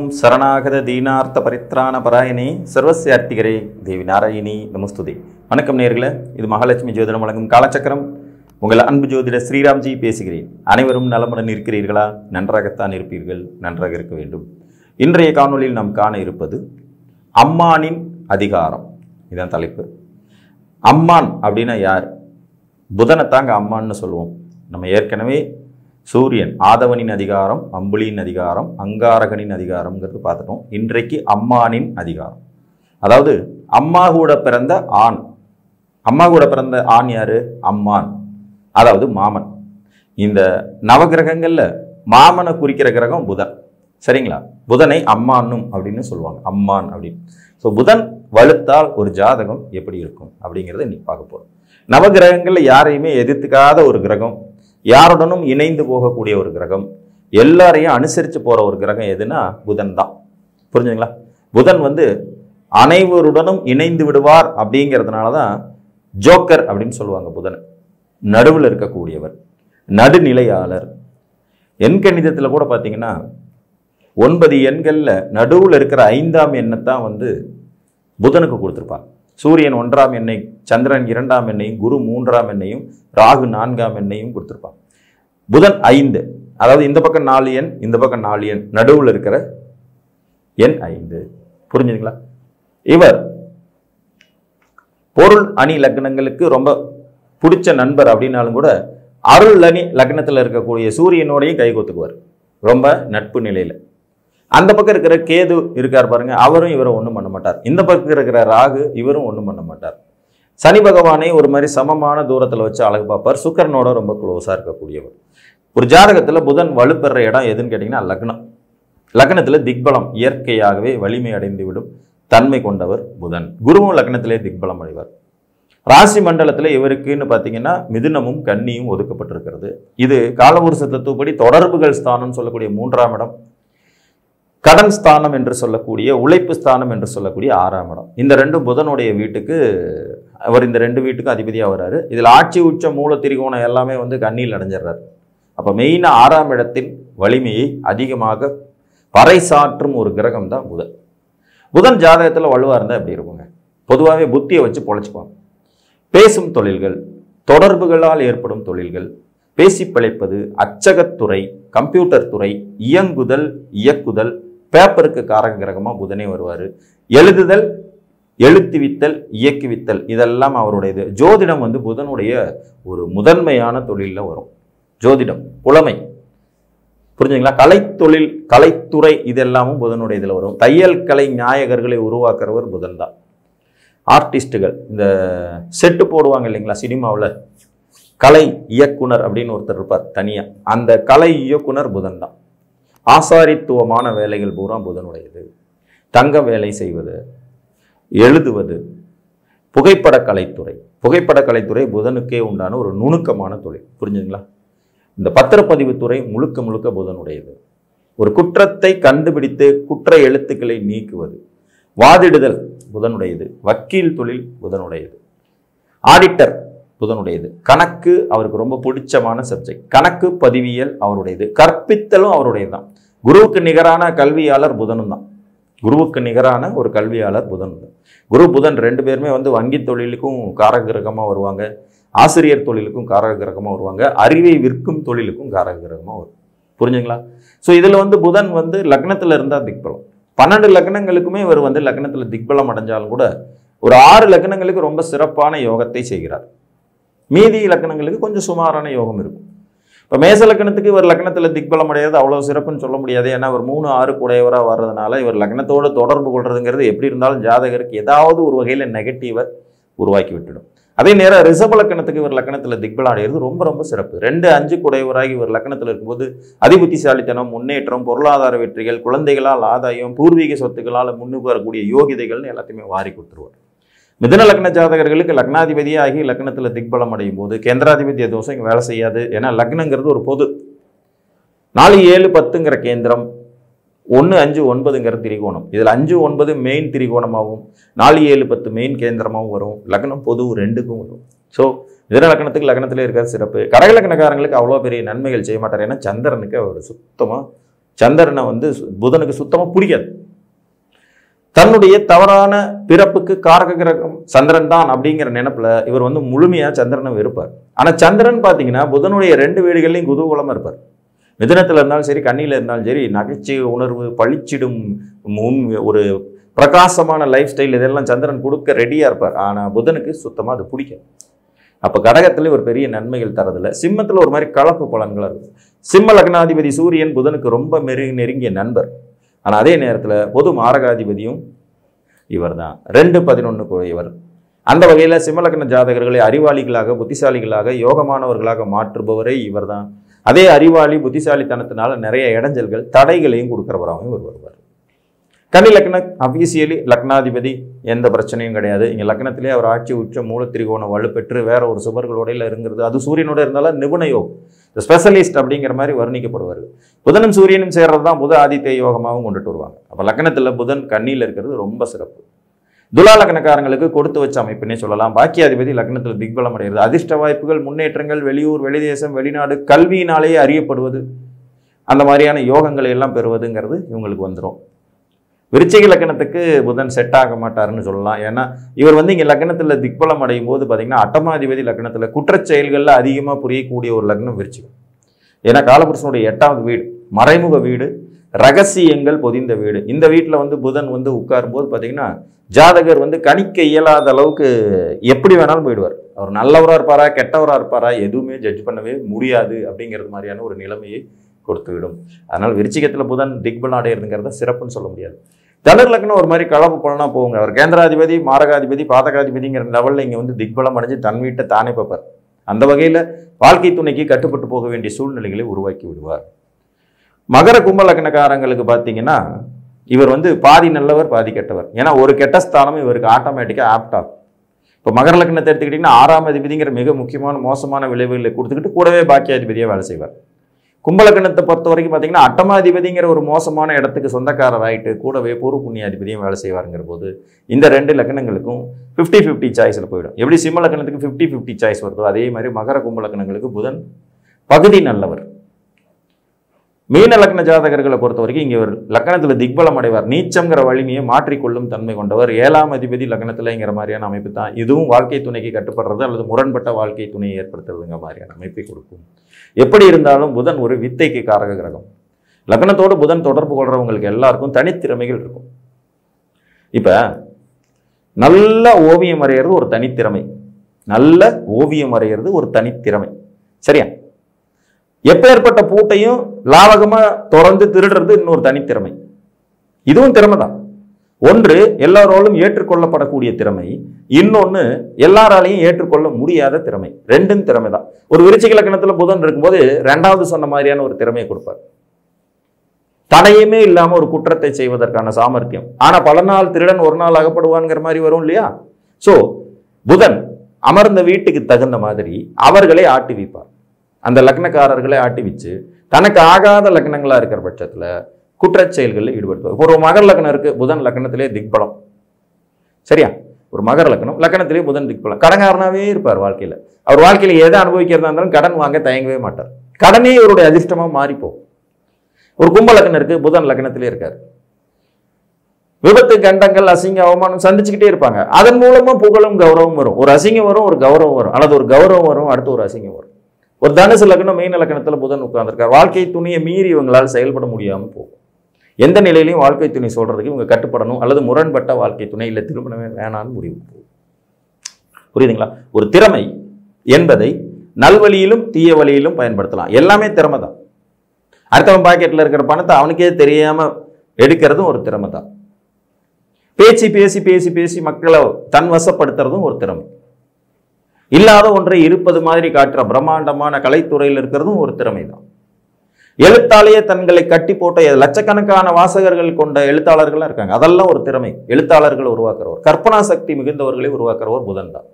சரணாகத தீனார்த்த பரித்ராண பராயணி சர்வசியார்த்திகரே தேவி நாராயணி நமஸ்துதே வணக்கம் நேர்களே இது மகாலட்சுமி ஜோதிடம் வழங்கும் காலச்சக்கரம் உங்கள் அன்பு ஜோதிடர் ஸ்ரீராம்ஜி பேசுகிறேன் அனைவரும் நலமுடன் இருக்கிறீர்களா நன்றாகத்தான் இருப்பீர்கள் நன்றாக இருக்க வேண்டும் இன்றைய காணொளியில் நாம் காண இருப்பது அம்மானின் அதிகாரம் இதான் தலைப்பு அம்மான் அப்படின்னா யார் புதனை தாங்க அம்மான்னு சொல்லுவோம் நம்ம ஏற்கனவே சூரியன் ஆதவனின் அதிகாரம் அம்புலியின் அதிகாரம் அங்காரகனின் அதிகாரம்ங்கிறது பார்த்துட்டோம் இன்றைக்கு அம்மானின் அதிகாரம் அதாவது அம்மா கூட பிறந்த ஆண் அம்மா கூட பிறந்த ஆண் யாரு அம்மான் அதாவது மாமன் இந்த நவகிரகங்கள்ல மாமனை குறிக்கிற கிரகம் புதன் சரிங்களா புதனை அம்மானும் அப்படின்னு சொல்லுவாங்க அம்மான் அப்படின்னு ஸோ புதன் வலுத்தால் ஒரு ஜாதகம் எப்படி இருக்கும் அப்படிங்கிறத இன்னைக்கு பார்க்க போறோம் நவகிரகங்கள்ல யாரையுமே எதிர்த்துக்காத ஒரு கிரகம் யாருடனும் இணைந்து போகக்கூடிய ஒரு கிரகம் எல்லாரையும் அனுசரித்து போற ஒரு கிரகம் எதுனா புதன் தான் புரிஞ்சுங்களா புதன் வந்து அனைவருடனும் இணைந்து விடுவார் அப்படிங்கிறதுனால தான் ஜோக்கர் அப்படின்னு சொல்லுவாங்க புதனை நடுவில் இருக்கக்கூடியவர் நடுநிலையாளர் எண் கணிதத்தில் கூட பார்த்தீங்கன்னா ஒன்பது எண்களில் நடுவில் இருக்கிற ஐந்தாம் எண்ணத்தான் வந்து புதனுக்கு கொடுத்துருப்பாங்க சூரியன் ஒன்றாம் எண்ணை சந்திரன் இரண்டாம் எண்ணையும் குரு மூன்றாம் எண்ணையும் ராகு நான்காம் எண்ணையும் கொடுத்துருப்பாங்க புதன் ஐந்து அதாவது இந்த பக்கம் நாலு எண் இந்த பக்கம் நாலு எண் நடுவில் இருக்கிற எண் ஐந்து புரிஞ்சுதுங்களா இவர் பொருள் அணி லக்னங்களுக்கு ரொம்ப பிடிச்ச நண்பர் அப்படின்னாலும் கூட அருள் அணி லக்னத்தில் இருக்கக்கூடிய சூரியனோடையும் கை கொத்துக்குவார் ரொம்ப நட்பு நிலையில் அந்த பக்கம் இருக்கிற கேது இருக்கார் பாருங்க அவரும் இவரை ஒன்றும் பண்ண மாட்டார் இந்த பக்கம் இருக்கிற ராகு இவரும் ஒன்றும் பண்ண மாட்டார் சனி பகவானை ஒரு மாதிரி சமமான தூரத்தில் வச்சு அழகு பார்ப்பார் சுக்கரனோட ரொம்ப க்ளோஸாக இருக்கக்கூடியவர் ஒரு ஜாதகத்தில் புதன் வலுப்பெற இடம் எதுன்னு கேட்டிங்கன்னா லக்னம் லக்னத்தில் திக்பலம் இயற்கையாகவே வலிமை அடைந்து விடும் தன்மை கொண்டவர் புதன் குருவும் லக்னத்திலே திக்பலம் அடைவார் ராசி மண்டலத்தில் இவருக்குன்னு பார்த்தீங்கன்னா மிதுனமும் கன்னியும் ஒதுக்கப்பட்டிருக்கிறது இது காலபுருஷ தத்துவப்படி தொடர்புகள் ஸ்தானம் சொல்லக்கூடிய மூன்றாம் இடம் கடன் ஸ்தானம் என்று சொல்லக்கூடிய உழைப்பு ஸ்தானம் என்று சொல்லக்கூடிய ஆறாம் இடம் இந்த ரெண்டும் புதனுடைய வீட்டுக்கு அவர் இந்த ரெண்டு வீட்டுக்கும் அதிபதியாக வராரு இதில் ஆட்சி உச்ச மூல திரிகோணம் எல்லாமே வந்து கண்ணியில் அடைஞ்சிடுறாரு அப்போ மெயினாக ஆறாம் இடத்தின் வலிமையை அதிகமாக பறைசாற்றும் ஒரு கிரகம் தான் புதன் புதன் ஜாதகத்தில் வலுவாக இருந்தால் எப்படி இருக்குங்க பொதுவாகவே புத்தியை வச்சு பொழைச்சிக்குவாங்க பேசும் தொழில்கள் தொடர்புகளால் ஏற்படும் தொழில்கள் பேசி பிழைப்பது அச்சகத்துறை கம்ப்யூட்டர் துறை இயங்குதல் இயக்குதல் பேப்பருக்கு காரக கிரகமாக புதனே வருவார் எழுதுதல் எழுத்துவித்தல் இயக்குவித்தல் இதெல்லாம் அவருடையது ஜோதிடம் வந்து புதனுடைய ஒரு முதன்மையான தொழிலில் வரும் ஜோதிடம் புலமை புரிஞ்சுங்களா கலைத்தொழில் கலைத்துறை இதெல்லாமும் புதனுடைய இதில் வரும் தையல் கலை நாயகர்களை உருவாக்குறவர் புதன் தான் ஆர்டிஸ்ட்டுகள் இந்த செட்டு போடுவாங்க இல்லைங்களா சினிமாவில் கலை இயக்குனர் அப்படின்னு ஒருத்தர் இருப்பார் தனியாக அந்த கலை இயக்குனர் புதன் தான் ஆசாரித்துவமான வேலைகள் பூரா புதனுடையது தங்க வேலை செய்வது எழுதுவது புகைப்பட கலைத்துறை புகைப்பட கலைத்துறை புதனுக்கே உண்டான ஒரு நுணுக்கமான தொழில் புரிஞ்சுங்களா இந்த பத்திரப்பதிவுத்துறை முழுக்க முழுக்க புதனுடையது ஒரு குற்றத்தை கண்டுபிடித்து குற்ற எழுத்துக்களை நீக்குவது வாதிடுதல் புதனுடையது வக்கீல் தொழில் புதனுடையது ஆடிட்டர் புதனுடையது கணக்கு அவருக்கு ரொம்ப பிடிச்சமான சப்ஜெக்ட் கணக்கு பதிவியல் அவருடையது கற்பித்தலும் அவருடையது தான் குருவுக்கு நிகரான கல்வியாளர் புதனும் தான் குருவுக்கு நிகரான ஒரு கல்வியாளர் புதன் தான் குரு புதன் ரெண்டு பேருமே வந்து வங்கி தொழிலுக்கும் காரகிரகமாக வருவாங்க ஆசிரியர் தொழிலுக்கும் காரகிரகமாக வருவாங்க அறிவை விற்கும் தொழிலுக்கும் காரகிரகமாக வரும் புரிஞ்சுங்களா ஸோ இதில் வந்து புதன் வந்து லக்னத்தில் இருந்தால் திக்பலம் பன்னெண்டு லக்னங்களுக்குமே இவர் வந்து லக்னத்தில் திக்பலம் அடைஞ்சாலும் கூட ஒரு ஆறு லக்னங்களுக்கு ரொம்ப சிறப்பான யோகத்தை செய்கிறார் மீதி லக்னங்களுக்கு கொஞ்சம் சுமாரான யோகம் இருக்கும் இப்போ மேச லக்னத்துக்கு இவர் லக்னத்தில் திக்பலம் அடையாது அவ்வளோ சிறப்புன்னு சொல்ல முடியாது ஏன்னா அவர் மூணு ஆறு கூடையவராக வர்றதுனால இவர் லக்னத்தோடு தொடர்பு கொள்றதுங்கிறது எப்படி இருந்தாலும் ஜாதகருக்கு ஏதாவது ஒரு வகையில் நெகட்டிவை உருவாக்கி விட்டுடும் அதே நேரம் ரிஷப லக்கணத்துக்கு இவர் லக்கணத்தில் திக்பலம் அடைகிறது ரொம்ப ரொம்ப சிறப்பு ரெண்டு அஞ்சு குடையவராகி இவர் லக்கணத்தில் இருக்கும்போது அதிபுத்திசாலித்தனம் முன்னேற்றம் பொருளாதார வெற்றிகள் குழந்தைகளால் ஆதாயம் பூர்வீக சொத்துக்களால் முன்னுக்கு வரக்கூடிய யோகிதைகள்னு எல்லாத்தையுமே வாரி கொடுத்துருவார் மிதுன லக்ன ஜாதகர்களுக்கு லக்னாதிபதியாகி லக்னத்தில் திக்பலம் அடையும் போது கேந்திராதிபதிய தோஷம் இங்கே வேலை செய்யாது ஏன்னா லக்னங்கிறது ஒரு பொது நாலு ஏழு பத்துங்கிற கேந்திரம் ஒன்று அஞ்சு ஒன்பதுங்கிற திரிகோணம் இதில் அஞ்சு ஒன்பது மெயின் திரிகோணமாகவும் நாலு ஏழு பத்து மெயின் கேந்திரமாகவும் வரும் லக்னம் பொது ரெண்டுக்கும் வரும் ஸோ மிதுன லக்னத்துக்கு லக்னத்திலே இருக்கிற சிறப்பு கடக லக்னக்காரங்களுக்கு அவ்வளோ பெரிய நன்மைகள் செய்ய மாட்டார் ஏன்னா சந்திரனுக்கு அவர் சுத்தமாக சந்திரனை வந்து சு- புதனுக்கு சுத்தமாக பிடிக்காது தன்னுடைய தவறான பிறப்புக்கு காரக கிரகம் சந்திரன் தான் அப்படிங்கிற நினைப்புல இவர் வந்து முழுமையா சந்திரனை வெறுப்பார் ஆனா சந்திரன் பாத்தீங்கன்னா புதனுடைய ரெண்டு வீடுகள்லையும் குதூகலமா இருப்பார் மிதுனத்துல இருந்தாலும் சரி கண்ணியில இருந்தாலும் சரி நகைச்சுவை உணர்வு பளிச்சிடும் முன் ஒரு பிரகாசமான லைஃப் ஸ்டைல் இதெல்லாம் சந்திரன் கொடுக்க ரெடியா இருப்பார் ஆனா புதனுக்கு சுத்தமா அது பிடிக்கும் அப்ப கடகத்துல ஒரு பெரிய நன்மைகள் தரதில்ல சிம்மத்துல ஒரு மாதிரி கலப்பு பலன்களா இருக்கும் சிம்ம லக்னாதிபதி சூரியன் புதனுக்கு ரொம்ப மெரு நெருங்கிய நண்பர் ஆனா அதே நேரத்துல பொது மாரகாதிபதியும் இவர்தான் ரெண்டு பதினொன்று இவர் அந்த வகையில சிம்மலக்கண ஜாதகர்களை அறிவாளிகளாக புத்திசாலிகளாக யோகமானவர்களாக மாற்றுபவரே இவர்தான் அதே அறிவாளி புத்திசாலித்தனத்தினால நிறைய இடைஞ்சல்கள் தடைகளையும் கொடுக்கிறவராகவும் இவர் வருவார் கன்னி லக்ன அபிஷியலி லக்னாதிபதி எந்த பிரச்சனையும் கிடையாது இங்க லக்னத்திலே அவர் ஆட்சி உச்ச மூலத்திரிகோணம் வலுப்பெற்று வேற ஒரு சுபர்களோட இருங்கிறது அது சூரியனோட இருந்தாலும் நிபுண யோகம் ஸ்பெஷலிஸ்ட் அப்படிங்கிற மாதிரி வர்ணிக்கப்படுவார் புதனும் சூரியனும் சேர்றது தான் புத ஆதித்ய யோகமாகவும் கொண்டுட்டு வருவாங்க அப்போ லக்னத்தில் புதன் கண்ணியில் இருக்கிறது ரொம்ப சிறப்பு துலா லக்னக்காரங்களுக்கு கொடுத்து வச்ச அமைப்புன்னே சொல்லலாம் பாக்கியாதிபதி லக்னத்தில் திக்பலம் அடைகிறது அதிர்ஷ்ட வாய்ப்புகள் முன்னேற்றங்கள் வெளியூர் வெளிதேசம் வெளிநாடு கல்வியினாலேயே அறியப்படுவது அந்த மாதிரியான யோகங்களை எல்லாம் பெறுவதுங்கிறது இவங்களுக்கு வந்துடும் விருச்சிக லக்னத்துக்கு புதன் செட் ஆக மாட்டாருன்னு சொல்லலாம் ஏன்னா இவர் வந்து இங்கே லக்னத்தில் திக்பலம் அடையும் போது பார்த்தீங்கன்னா அட்டமாதிபதி லக்னத்தில் குற்றச் செயல்களில் அதிகமாக புரியக்கூடிய ஒரு லக்னம் விருச்சிகம் ஏன்னா காலபுருஷனுடைய எட்டாவது வீடு மறைமுக வீடு ரகசியங்கள் பொதிந்த வீடு இந்த வீட்டில் வந்து புதன் வந்து உட்காரும் போது பார்த்தீங்கன்னா ஜாதகர் வந்து கணிக்க இயலாத அளவுக்கு எப்படி வேணாலும் போயிடுவார் அவர் நல்லவராக இருப்பாரா கெட்டவராக இருப்பாரா எதுவுமே ஜட்ஜ் பண்ணவே முடியாது அப்படிங்கிறது மாதிரியான ஒரு நிலைமையை கொடுத்து விடும் அதனால் விருச்சிகத்தில் புதன் திக்பலம் அடையிறதுங்கிறத சிறப்புன்னு சொல்ல முடியாது தனுர் லக்னம் ஒரு மாதிரி கலப்பு பலனா போகுங்க அவர் கேந்திராதிபதி மாரகாதிபதி பாதகாதிபதிங்கிற லெவலில் இங்கே வந்து திக்பலம் அடைஞ்சு தன் வீட்டை தானே பார்ப்பார் அந்த வகையில் வாழ்க்கை துணைக்கு கட்டுப்பட்டு போக வேண்டிய சூழ்நிலைகளை உருவாக்கி விடுவார் மகர கும்ப லக்னக்காரங்களுக்கு பார்த்தீங்கன்னா இவர் வந்து பாதி நல்லவர் பாதி கெட்டவர் ஏன்னா ஒரு கெட்ட ஸ்தானம் இவருக்கு ஆட்டோமேட்டிக்காக ஆப்டாகும் இப்போ மகர லக்னத்தை எடுத்துக்கிட்டிங்கன்னா ஆறாம் அதிபதிங்கிற மிக முக்கியமான மோசமான விளைவுகளை கொடுத்துக்கிட்டு கூடவே பாக்கியாதிபதியாக வேலை செய்வார் கும்பலக்கணத்தை பொறுத்த வரைக்கும் பார்த்தீங்கன்னா அட்டமாதிபதிங்கிற ஒரு மோசமான இடத்துக்கு சொந்தக்காரர் ஆயிட்டு கூடவே பூர்வ புண்ணியாதிபதியும் வேலை செய்வாருங்கிற போது இந்த ரெண்டு லக்னங்களுக்கும் ஃபிஃப்டி ஃபிஃப்டி சாய்ஸில் போயிடும் எப்படி சிம்ம லக்னத்துக்கு ஃபிஃப்டி ஃபிஃப்டி சாய்ஸ் வருதோ அதே மாதிரி மகர கும்ப லக்னங்களுக்கு புதன் பகுதி நல்லவர் மீன லக்ன ஜாதகர்களை பொறுத்த வரைக்கும் இங்கே ஒரு லக்னத்தில் திக்பலம் அடைவார் நீச்சம்ங்கிற வலிமையை மாற்றிக்கொள்ளும் தன்மை கொண்டவர் ஏழாம் அதிபதி லக்னத்தில்ங்கிற மாதிரியான அமைப்பு தான் இதுவும் வாழ்க்கை துணைக்கு கட்டுப்படுறது அல்லது முரண்பட்ட வாழ்க்கை துணையை ஏற்படுத்துறதுங்கிற மாதிரியான அமைப்பை கொடுக்கும் எப்படி இருந்தாலும் புதன் ஒரு வித்தைக்கு காரக கிரகம் லக்னத்தோடு புதன் தொடர்பு கொள்றவங்களுக்கு எல்லாருக்கும் தனித்திறமைகள் இருக்கும் இப்ப நல்ல ஓவியம் வரைகிறது ஒரு தனித்திறமை நல்ல ஓவியம் வரைகிறது ஒரு தனித்திறமை சரியா எப்பேற்பட்ட பூட்டையும் லாவகமா தொடர்ந்து திருடுறது இன்னொரு தனித்திறமை இதுவும் திறமை தான் ஒன்று எல்லாராலும் ஏற்றுக்கொள்ளப்படக்கூடிய திறமை இன்னொன்று எல்லாராலையும் ஏற்றுக்கொள்ள முடியாத திறமை ரெண்டும் திறமை தான் ஒரு விருச்சிக லக்கணத்துல புதன் இருக்கும்போது ரெண்டாவது சொன்ன மாதிரியான ஒரு திறமையை கொடுப்பார் தடையுமே இல்லாம ஒரு குற்றத்தை செய்வதற்கான சாமர்த்தியம் ஆனா பல நாள் திருடன் ஒரு நாள் அகப்படுவான்ங்கிற மாதிரி வரும் இல்லையா சோ புதன் அமர்ந்த வீட்டுக்கு தகுந்த மாதிரி அவர்களை ஆட்டி வைப்பார் அந்த லக்னக்காரர்களை ஆட்டி வச்சு தனக்கு ஆகாத லக்னங்களா இருக்கிற பட்சத்துல குற்றச் செயல்களில் ஈடுபடுத்துவார் இப்போ ஒரு மகர லக்னம் இருக்கு புதன் லக்னத்திலே திக்பலம் சரியா ஒரு மகர லக்னம் லக்னத்திலே புதன் திக்பலம் கடன்காரனாவே இருப்பார் வாழ்க்கையில அவர் வாழ்க்கையில எதை அனுபவிக்கிறதா இருந்தாலும் கடன் வாங்க தயங்கவே மாட்டார் கடனே இவருடைய அதிர்ஷ்டமா மாறிப்போம் ஒரு கும்ப லக்னம் இருக்கு புதன் லக்னத்திலே இருக்காரு விபத்து கண்டங்கள் அசிங்க அவமானம் சந்திச்சுக்கிட்டே இருப்பாங்க அதன் மூலமா புகழும் கௌரவம் வரும் ஒரு அசிங்கம் வரும் ஒரு கௌரவம் வரும் அல்லது ஒரு கௌரவம் வரும் அடுத்து ஒரு அசிங்கம் வரும் ஒரு தனுசு லக்னம் மெயின் லக்னத்துல புதன் உட்கார்ந்திருக்கார் வாழ்க்கை துணியை மீறி இவங்களால் செயல்பட முடியாம போகும் எந்த நிலையிலையும் வாழ்க்கை துணை சொல்றதுக்கு இவங்க கட்டுப்படணும் அல்லது முரண்பட்ட வாழ்க்கை துணை இல்லை திருமணமே வேணான்னு முடிவு போகும் புரியுதுங்களா ஒரு திறமை என்பதை நல்வழியிலும் தீய வழியிலும் பயன்படுத்தலாம் எல்லாமே திறமை தான் அடுத்தவன் பாக்கெட்ல இருக்கிற பணத்தை அவனுக்கே தெரியாம எடுக்கிறதும் ஒரு திறமை தான் பேசி பேசி பேசி பேசி மக்களை தன் வசப்படுத்துறதும் ஒரு திறமை இல்லாத ஒன்றை இருப்பது மாதிரி காட்டுற பிரம்மாண்டமான கலைத்துறையில் இருக்கிறதும் ஒரு திறமை தான் எழுத்தாலேயே தங்களை கட்டி போட்ட லட்சக்கணக்கான வாசகர்கள் கொண்ட எழுத்தாளர்கள்லாம் இருக்காங்க அதெல்லாம் ஒரு திறமை எழுத்தாளர்களை உருவாக்குறவர் கற்பனா சக்தி மிகுந்தவர்களை உருவாக்குறவர் புதன் தான்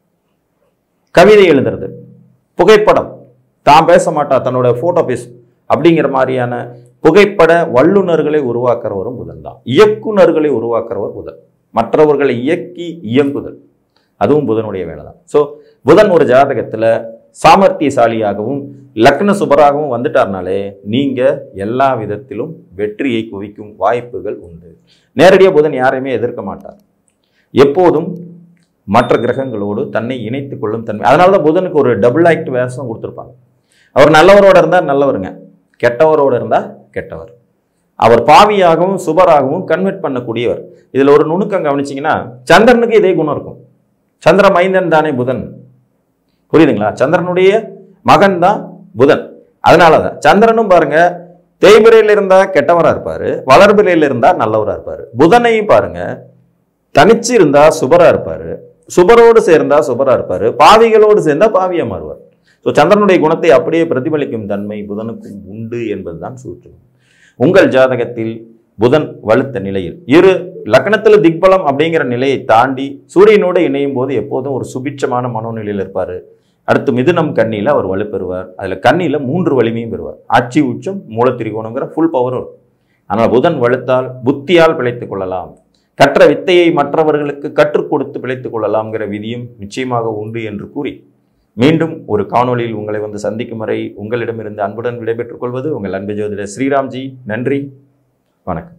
கவிதை எழுதுறது புகைப்படம் தான் பேச மாட்டா தன்னோட போட்டோ பேஸ் அப்படிங்கிற மாதிரியான புகைப்பட வல்லுநர்களை உருவாக்குறவரும் புதன் தான் இயக்குனர்களை உருவாக்குறவர் புதன் மற்றவர்களை இயக்கி இயங்குதல் அதுவும் புதனுடைய வேலை தான் ஸோ புதன் ஒரு ஜாதகத்துல சாமர்த்தியசாலியாகவும் லக்ன சுபராகவும் வந்துட்டார்னாலே நீங்க எல்லா விதத்திலும் வெற்றியை குவிக்கும் வாய்ப்புகள் உண்டு நேரடியாக புதன் யாரையுமே எதிர்க்க மாட்டார் எப்போதும் மற்ற கிரகங்களோடு தன்னை இணைத்துக் கொள்ளும் தன்மை அதனால தான் புதனுக்கு ஒரு டபுள் ஆக்ட் வேஷம் கொடுத்துருப்பாங்க அவர் நல்லவரோட இருந்தால் நல்லவருங்க கெட்டவரோட இருந்தால் கெட்டவர் அவர் பாவியாகவும் சுபராகவும் கன்வெர்ட் பண்ணக்கூடியவர் இதில் ஒரு நுணுக்கம் கவனிச்சிங்கன்னா சந்திரனுக்கு இதே குணம் இருக்கும் சந்திர மைந்தன் தானே புதன் புரியுதுங்களா சந்திரனுடைய மகன் தான் புதன் அதனால தான் சந்திரனும் பாருங்க தேய்பிரையில் இருந்தா கெட்டவரா இருப்பாரு வளர்பிரையில் இருந்தா நல்லவரா இருப்பாரு புதனையும் பாருங்க தனிச்சு இருந்தா சுபரா இருப்பாரு சுபரோடு சேர்ந்தா சுபரா இருப்பாரு பாவிகளோடு சேர்ந்தா பாவியா மாறுவார் ஸோ சந்திரனுடைய குணத்தை அப்படியே பிரதிபலிக்கும் தன்மை புதனுக்கும் உண்டு என்பதுதான் சூற்றம் உங்கள் ஜாதகத்தில் புதன் வலுத்த நிலையில் இரு லக்னத்தில் திக்பலம் அப்படிங்கிற நிலையை தாண்டி சூரியனோடு இணையும் போது எப்போதும் ஒரு சுபிட்சமான மனோநிலையில் இருப்பார் அடுத்து மிதுனம் கண்ணியில் அவர் வலுப்பெறுவார் அதில் கண்ணியில் மூன்று வலிமையும் பெறுவார் ஆட்சி உச்சம் மூலத்திரிகோணங்கிற ஃபுல் பவரும் இருக்கும் ஆனால் புதன் வலுத்தால் புத்தியால் பிழைத்துக் கொள்ளலாம் கற்ற வித்தையை மற்றவர்களுக்கு கற்றுக் கொடுத்து பிழைத்துக் கொள்ளலாம்ங்கிற விதியும் நிச்சயமாக உண்டு என்று கூறி மீண்டும் ஒரு காணொளியில் உங்களை வந்து சந்திக்கும் வரை உங்களிடமிருந்து அன்புடன் விடைபெற்றுக் கொள்வது உங்கள் அன்பு ஜோதிடர் ஸ்ரீராம்ஜி நன்றி வணக்கம்